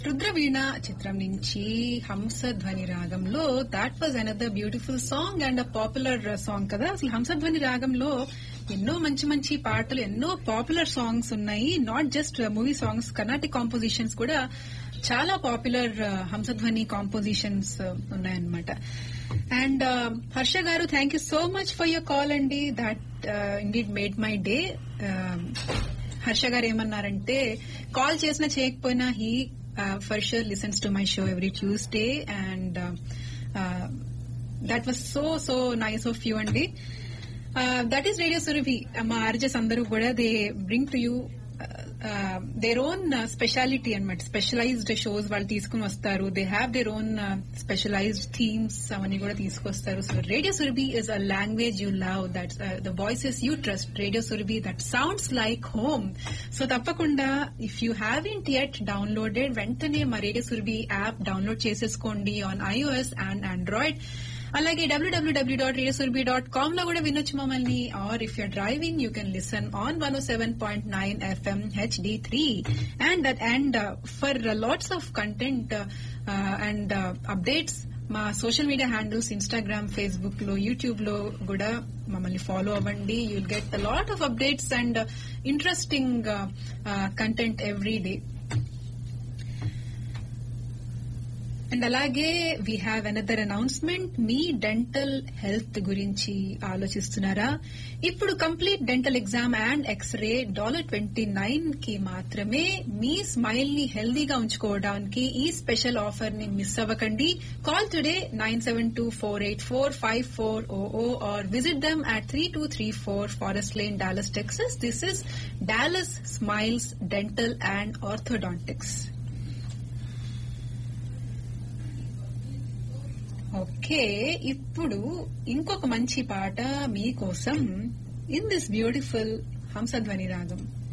రుద్రవీణ చిత్రం నుంచి హంసధ్వని రాగంలో that was another beautiful song and a popular song కదా అసలు హంసధ్వని రాగంలో ఎన్నో మంచి మంచి పాటలు ఎన్నో పాపులర్ సాంగ్స్ ఉన్నాయి not just movie songs Carnatic compositions కూడా చాలా పాపులర్ హంసధ్వని కాంపోజిషన్స్ ఉన్నాయన్నమాట అండ్ హర్ష గారు thank you so much for your call అండి that indeed made my day Harsha గారు ఏమన్నారంటే కాల్ చేసినా చేయకపోయినా he for sure listens to my show every Tuesday and that was so so nice of you అండి that is radio Surabhi మా RJs అందరూ కూడా they bring to you their own speciality అనమాట specialised shows వాళ్ళు తీసుకుని వస్తారు they have their own specialised themes అవన్నీ కూడా తీసుకొస్తారు so radio Surabhi is a language you love that the voices you trust radio Surabhi that sounds like home so తప్పకుండా if you haven't yet downloaded వెంటనే మా radio Surabhi app download చేసేసుకోండి on iOS and Android అలాగే డబ్ల్యూడబ్ల్యూడబ్ల్యూ dot రేడియోసుర్బి dot com లో కూడా వినొచ్చు మమ్మల్ని are if you're driving you can listen on one seven point nine FM HD three and and for lots of content and updates మా social media handles Instagram Facebook లో YouTube లో కూడా మమ్మల్ని follow అవ్వండి you'll get a lot of updates and interesting content every day and అలాగే we have another announcement me dental health గురించి ఆలోచిస్తున్నారా ఇప్పుడు complete dental exam and x-ray dollar twenty nine కి మాత్రమే మీ స్మైల్ ని హెల్దీగా ఉంచుకోవడానికి ఈ స్పెషల్ ఆఫర్ ని మిస్ అవ్వకండి call today nine seven two four eight four five four or visit them at three two three four Forest Lane Dallas Texas this is Dallas Smiles Dental and Orthodontics okay ఇప్పుడు ఇంకొక మంచి పాట మీకోసం in this beautiful హంసధ్వని రాగం